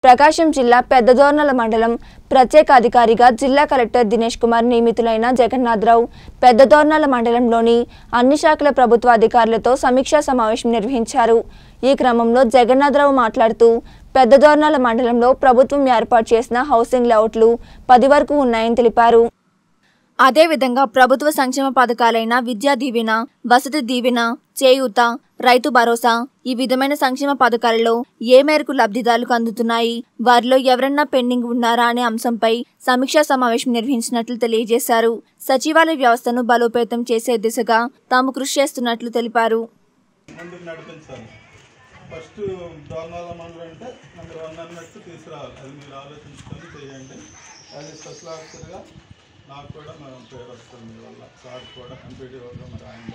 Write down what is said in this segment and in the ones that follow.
ప్రకాశం జిల్లా పెద్దదోర్నల మండలం ప్రత్యేక అధికారిగా జిల్లా కలెక్టర్ దినేష్ కుమార్ నియమితులైన జగన్నాథరావు పెద్దదోర్నల మండలంలోని అన్ని శాఖల ప్రభుత్వ అధికారులతో సమీక్షా సమావేశం నిర్వహించారు ఈ క్రమంలో జగన్నాథరావు మాట్లాడుతూ పెద్దదోర్నల మండలంలో ప్రభుత్వం ఏర్పాటు చేసిన హౌసింగ్ లేఅవుట్లు పది వరకు ఉన్నాయని తెలిపారు అదేవిధంగా ప్రభుత్వ సంక్షేమ పథకాలైన విద్యా దీవెన వసతి దీవెన చేయూత రైతు భరోసా ఈ విధమైన సంక్షేమ పథకాలలో ఏ మేరకు లబ్ధిదారులకు అందుతున్నాయి వారిలో ఎవరన్నా పెండింగ్ ఉన్నారా అనే అంశంపై సమీక్షా సమావేశం నిర్వహించినట్లు తెలియజేశారు సచివాలయ వ్యవస్థను బలోపేతం చేసే దిశగా తాము కృషి చేస్తున్నట్లు తెలిపారు ముందుకు నడిపించాలి ఫస్ట్ దోర్నాల మండలం అంటే నెంబర్ వన్ అన్నట్టు తీసుకురావాలి అది మీరు ఆలోచించుకొని చేయండి అది స్పెషల్ ఆఫీసర్గా నాకు కూడా మనం పేరు వస్తుంది మీ వల్ల సార్ కూడా ఎంపీడీఓగా మరి ఆయన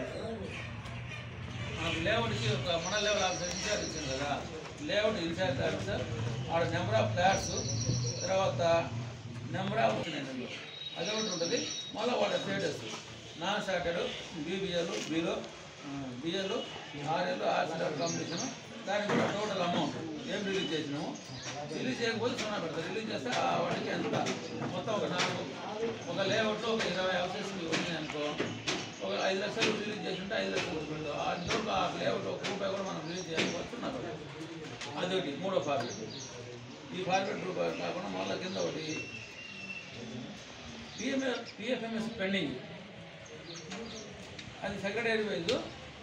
మనకు లేఅవుట్కి ఒక మన లెవెల్ ఆఫీసర్ ఇన్ఛార్జ్ ఇచ్చింది కదా లేఅవుట్ ఇన్ఛార్జ్ ఆఫీసర్ ఆడ నెంబర్ ఆఫ్ ఫ్లాట్స్ తర్వాత నెంబర్ ఆఫ్ అది ఒకటి ఉంటుంది మళ్ళీ వాడి స్టేటస్ నాన్ స్టార్టెడ్ బీబీఎల్ బీలో బిఎల్ ఆర్ఎల్ ఆర్సీఆర్ కాంపిటీషన్ దానికి కూడా టోటల్ అమౌంట్ ఏం రిలీజ్ చేసినాము రిలీజ్ చేయకపోతే సున్నా పెడతారు రిలీజ్ చేస్తే ఆ వాటికి ఎంత మొత్తం ఒక నాలుగు ఒక లేఅవుట్లో ఒక ఇరవై హౌసెస్ ఉన్నాయి అనుకో ఒక ఐదు లక్షలు రిలీజ్ చేసి ఉంటే ఐదు లక్షలు పెడతాం అందులో ఆ లేఅవుట్ ఒక రూపాయి కూడా మనం రిలీజ్ చేయకపోవచ్చు నాకు అదొకటి మూడో ఫార్మేట్ ఈ ఫార్మేట్ రూపాయలు కాకుండా మళ్ళీ కింద ఒకటి పిఎంఎస్ పిఎఫ్ఎంఎస్ పెండింగ్ అది సెక్రటరీ వైజ్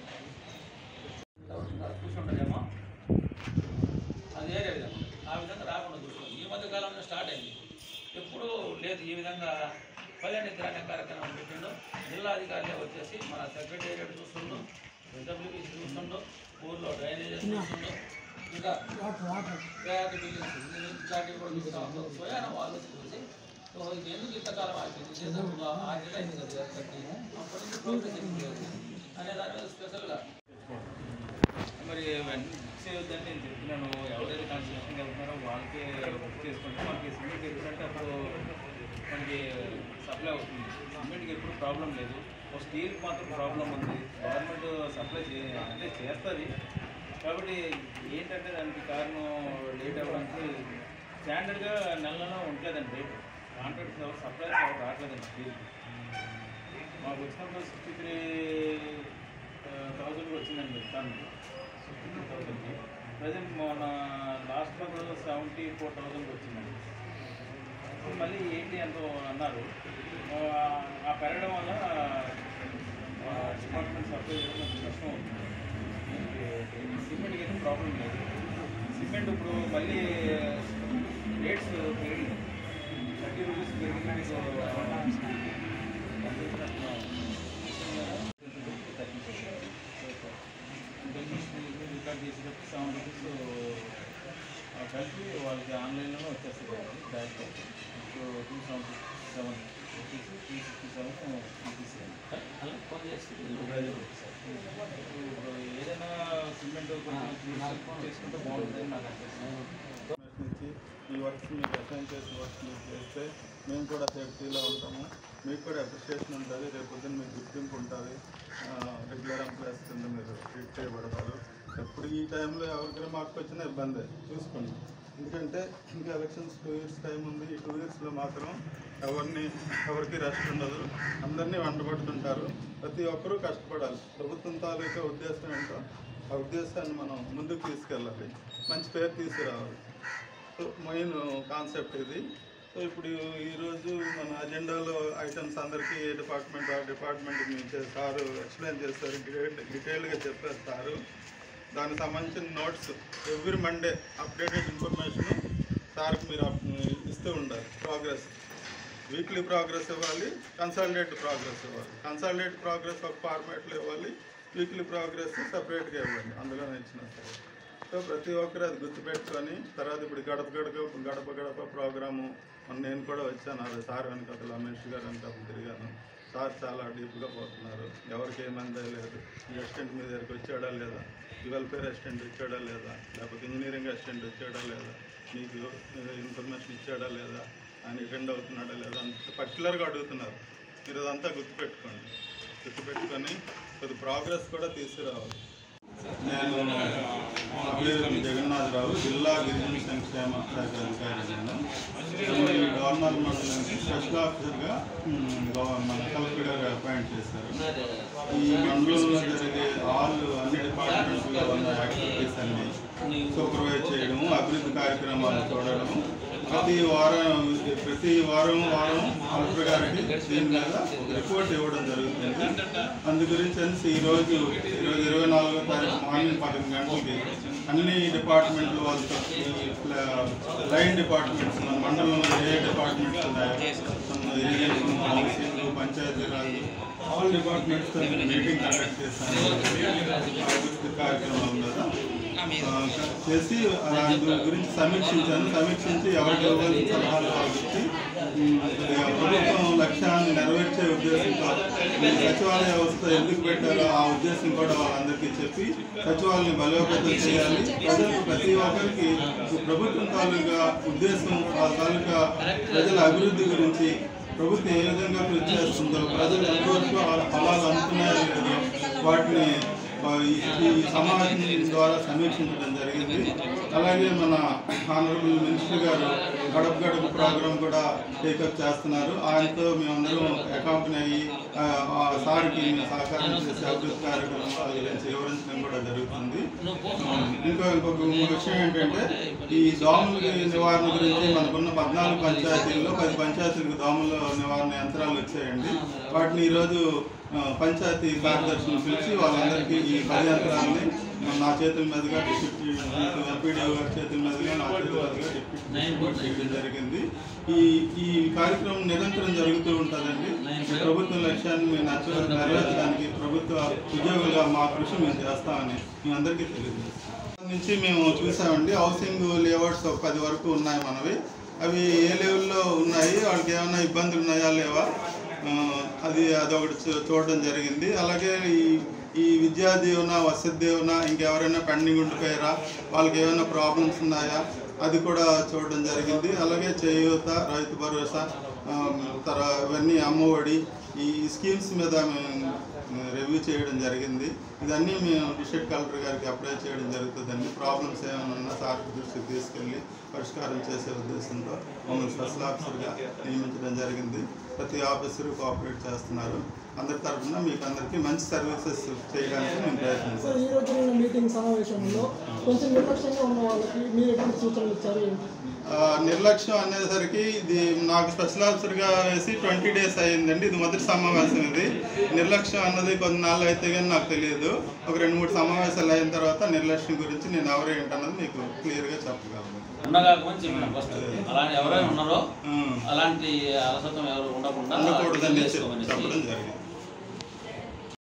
కూర్చుంటారేమో అది ఏరియా విధంగా ఆ విధంగా రాకుండా చూసుకోండి ఈ మధ్య కాలంలో స్టార్ట్ అయింది ఎప్పుడూ లేదు ఈ విధంగా పల్లెని గ్రామ కార్యక్రమం పెట్టిండు జిల్లా అధికారులే వచ్చేసి మన సెక్రటేరియట్ చూస్తుండో ఎస్డబ్ల్యూపీసీ చూస్తుండో ఊర్లో డ్రైనేజెస్ చూస్తుండో ఇంకా ప్యాక్ బిల్డింగ్స్ ఇట్లాంటివి కూడా చూస్తూ ఉందో స్వయాన వాళ్ళు చూసి సో ఇది ఎందుకు ఇంతకాలం ఆగింది చేసినప్పుడు ఆ నెల అయింది కదా కట్టి అప్పటి నుంచి ప్రోగ్రెస్ ఎందుకు లేదు అనే దాని మీద స్పెషల్గా మరి చేయొద్దని నేను చెప్తున్నాను ఎవరైతే కన్స్ట్రక్షన్కి వెళ్తున్నారో వాళ్ళకే బుక్ చేసుకుంటే మనకి సిమెంట్ ఎందుకంటే అప్పుడు మనకి సప్లై అవుతుంది సిమెంట్కి ఎప్పుడు ప్రాబ్లం లేదు ఒక స్టీల్కి మాత్రం ప్రాబ్లం ఉంది గవర్నమెంట్ సప్లై చే అంటే చేస్తుంది కాబట్టి ఏంటంటే దానికి కారణం లేట్ అవ్వడానికి స్టాండర్డ్గా నెల నెల ఉండలేదండి రేటు కాంట్రాక్ట్స్ ఎవరు సప్లై ఎవరు రావట్లేదండి స్టీల్ మాకు వచ్చినప్పుడు సిక్స్టీ త్రీ థౌజండ్ వచ్చిందండి టన్ సిక్స్టీ త్రీ థౌజండ్కి ప్రజెంట్ మన last month seventy four thousand వచ్చిందండి ఇప్పుడు మళ్ళీ ఎయిటీ ఎంతో అన్నారు ఆ, ఆ పెరగడం వల్ల డిపార్ట్మెంట్ సప్లై చేయడం కొంచెం కష్టం అవుతుంది సిమెంట్కి అయితే ప్రాబ్లం లేదు సిమెంట్ ఇప్పుడు మళ్ళీ రేట్స్ పెరిగింది థర్టీ రూపీస్ పెరిగింది రికార్డ్ చేసేటప్పుడు సెవెన్ రూపీస్ కలిపి వాళ్ళకి ఆన్లైన్లోనే వచ్చేస్తుంది డైరెక్ట్ ఇప్పుడు two seven seven rupees two sixty seven rupees అలా ఫోన్ చేసి ఇప్పుడు ఏదైనా సిమెంట్ కొంచెం చేసుకుంటే బాగుంటుందని నాకు అనిపిస్తుంది నుంచి ఈ వర్క్స్ మీకు అసైన్ చేసిన వర్క్స్ మీరు చేస్తే మేము కూడా సేఫ్టీలో ఉంటాము మీకు కూడా అప్రిషియేషన్ ఉంటుంది రేపు పొద్దున్న మీకు గుర్తింపు ఉంటుంది రెగ్యులర్ ఎంప్లాయీస్ కింద మీరు ట్రీట్ చేయబడతారు ఎప్పుడు ఈ టైంలో ఎవరికైనా మాకు వచ్చిన ఇబ్బంది చూసుకోండి ఎందుకంటే ఇంకా ఎలక్షన్స్ టూ ఇయర్స్ టైం ఉంది ఈ టూ ఇయర్స్లో మాత్రం ఎవరిని ఎవరికి రెస్ట్ ఉండదు అందరినీ వెంటబడుతుంటారు ప్రతి ఒక్కరూ కష్టపడాలి ప్రభుత్వం తాలూకా ఉద్దేశం ఏంటో ఆ ఉద్దేశాన్ని మనం ముందుకు తీసుకెళ్ళాలి మంచి పేరు తీసుకురావాలి సో మెయిన్ కాన్సెప్ట్ ఇది సో ఇప్పుడు ఈరోజు మన అజెండాలో ఐటమ్స్ అందరికీ ఏ డిపార్ట్మెంట్ ఆ డిపార్ట్మెంట్ నుంచి సారు ఎక్స్ప్లెయిన్ చేస్తారు డీటెయిల్ డీటెయిల్గా చెప్పారు సారు దానికి సంబంధించిన notes every Monday updated information సార్కి మీరు అప్- ఇస్తూ ఉండాలి ప్రోగ్రెస్ వీక్లీ ప్రోగ్రెస్ ఇవ్వాలి కన్సల్టేట్ ప్రోగ్రెస్ ఇవ్వాలి కన్సల్టేట్ ప్రోగ్రెస్ ఒక ఫార్మాట్లో ఇవ్వాలి వీక్లీ ప్రోగ్రెస్ సపరేట్గా ఇవ్వండి అందులోనే ఇచ్చిన సరే సో ప్రతి ఒక్కరు అది గుర్తుపెట్టుకొని తర్వాత ఇప్పుడు గడప గడప గడప గడప ప్రోగ్రాము మొన్న నేను కూడా వచ్చాను అది సార్ వెనకాల రమేష్ గారు వెనకాల తిరిగాను సార్ చాలా డీప్గా పోతున్నారు ఎవరికి ఏమందే లేదు ఈ అసిస్టెంట్ మీ దగ్గరికి వచ్చాడా లేదా ఈ వెల్ఫేర్ అసిస్టెంట్ వచ్చాడా లేదా లేకపోతే ఇంజనీరింగ్ అసిస్టెంట్ వచ్చాడా లేదా మీకు ఇన్ఫర్మేషన్ ఇచ్చాడా లేదా ఆయన అటెండ్ అవుతున్నాడా లేదా అంత పర్టికులర్గా అడుగుతున్నారు మీరు అదంతా గుర్తుపెట్టుకోండి గుర్తుపెట్టుకొని కొద్ది ప్రోగ్రెస్ కూడా తీసుకురావాలి నేను నా పేరు జగన్నాథరావు జిల్లా గిరిజన సంక్షేమ శాఖ అధికారి నేను ఈ గవర్నర్ మండలానికి స్పెషల్ ఆఫీసర్గా ఉమ్, గవ- మన కలెక్టర్ గారు అపాయింట్ చేశారు ఈ మండలంలో జరిగే ఆల్ అన్ని డిపార్ట్మెంట్స్లో ఉన్న యాక్టివిటీస్ అన్ని సూపర్వైజ్ చేయడము అభివృద్ధి కార్యక్రమాలు చూడడం ప్రతి వారం ప్రతి వారం వారం కలెక్టర్ గారికి దీని మీద రిపోర్ట్ ఇవ్వడం జరుగుతుంది అందు గురించి అనేసి ఈరోజు ఈరోజు ఇరవై నాలుగో తారీఖు మార్నింగ్ పదకొండు గంటలకి అన్ని డిపార్ట్మెంట్లు వాళ్ళతో ఈ ప్ల- లైన్ డిపార్ట్మెంట్స్ మన మండలంలో ఏ డిపార్ట్మెంట్స్ ఉన్నాయో మన irrigation housing Panchayati Raj all departments meeting conduct చేస్తాను అభివృద్ధి కార్యక్రమం కదా ఆ, చేసి దాని గురించి సమీక్షించాను సమీక్షించి ఎవరికి ఇవ్వాల్సిన సలహాలు వాళ్ళకి ఇచ్చి ఉమ్, ఇక ప్రభుత్వం లక్ష్యాన్ని నెరవేర్చే ఉద్దేశంతో ఈ సచివాలయ వ్యవస్థ ఎందుకు పెట్టారో ఆ ఉద్దేశం కూడా వాళ్ళందరికీ చెప్పి సచివాలయం బలోపేతం చేయాలి ప్రజలకు ప్రతి ఒక్కరికి ప్రభుత్వం తాలూకా ఉద్దేశం ఆ తాలూకా ప్రజల అభివృద్ధి గురించి ప్రభుత్వం ఏ విధంగా కృషి చేస్తుందో ప్రజలు ఎంతవరకు ఆ ఫలాలు అందుతున్నాయో లేదో వాటిని ఆ, ఈ ఈ సమావేశం ద్వారా సమీక్షించడం జరిగింది అలాగే మన ఆనరబుల్ మినిస్టర్ గారు గడప గడప ప్రోగ్రాం కూడా టేకప్ చేస్తున్నారు ఆయనతో మేమందరం అకాంపనీ అయ్యి ఆ, ఆ సార్కి మేము సహకారం చేసే అభివృద్ధి కార్యక్రమాల గురించి వివరించడం కూడా జరుగుతుంది ఇంకా ఇంకొక విషయం ఏంటంటే ఈ దోమల నివారణ గురించి మనకున్న పద్నాలుగు పంచాయతీల్లో పది పంచాయతీలకు దోమల నివారణ యంత్రాలు వచ్చాయండి వాటిని ఈరోజు ఆ, పంచాయతీ కార్యదర్శులను పిలిచి వాళ్ళందరికీ ఈ పది యంత్రాలని నా చేతుల మీదుగా డిప్యూటీ ఎంపీడీఓ గారి చేతుల మీదుగా నా చేతుల మీదుగా డిప్యూటీ చేయడం జరిగింది ఈ ఈ కార్యక్రమం నిరంతరం జరుగుతూ ఉంటుందండి ఈ ప్రభుత్వ లక్ష్యాన్ని మేము నచ్చ నెరవేర్చడానికి ప్రభుత్వ ఉద్యోగులుగా మా కృషి మేము చేస్తామని మీ అందరికీ తెలియజేస్తాం నుంచి మేము చూసామండి హౌసింగ్ లేఅవుట్స్ ఒక పది వరకు ఉన్నాయి మనవి అవి ఏ లెవెల్లో ఉన్నాయి వాళ్ళకి ఏమైనా ఇబ్బందులు ఉన్నాయా లేవా ఆ, అది అదొకటి చూ- చూడడం జరిగింది అలాగే ఈ ఈ విద్యా దీవెన వసతి దీవెన ఇంకెవరైనా పెండింగ్ ఉండిపోయారా వాళ్ళకి ఏమైనా ప్రాబ్లమ్స్ ఉన్నాయా అది కూడా చూడడం జరిగింది అలాగే చేయూత రైతు భరోసా ఆ, తర్వాత ఇవన్నీ అమ్మఒడి ఈ స్కీమ్స్ మీద మేము రివ్యూ చేయడం జరిగింది ఇదన్నీ మేము డిస్ట్రిక్ట్ కలెక్టర్ గారికి అప్లై చేయడం జరుగుతుందండి ప్రాబ్లమ్స్ ఏమైనా ఉన్నా సార్ దృష్టికి తీసుకెళ్ళి పరిష్కారం చేసే ఉద్దేశంతో మమ్మల్ని స్పెషల్ ఆఫీసర్గా నియమించడం జరిగింది ప్రతి ఆఫీసరు కోఆపరేట్ చేస్తున్నారు అందరి తరఫున మీకు అందరికీ మంచి సర్వీసెస్ చేయడానికి మేము ప్రయత్నిస్తాం సార్ ఈ రోజు జరిగిన మీటింగ్ సమావేశంలో కొంచెం నిర్లక్ష్యంగా ఉన్న వాళ్ళకి మీరు ఎటువంటి సూచనలు ఇచ్చారు ఏంటి ఆ, నిర్లక్ష్యం అనేసరికి ఇది నాకు స్పెషల్ ఆఫీసర్గా వేసి ట్వంటీ డేస్ అయ్యిందండి ఇది మొదటి సమావేశం ఇది నిర్లక్ష్యం అన్నది కొన్నాళ్ళు అయితే కానీ నాకు తెలియదు ఒక రెండు మూడు సమావేశాలు అయిన తర్వాత నిర్లక్ష్యం గురించి నేను ఎవరు ఏంటన్నది మీకు క్లియర్గా చెప్పగలను ఉండగాకమని చెప్పిన ఫస్ట్ అలాంటి ఎవరైనా ఉన్నారో ఉమ్. అలాంటి అలసత్వం ఎవరు ఉండకుండా ఉండకూడదని చెప్ప- చేసుకోమనేసి చెప్పడం జరిగింది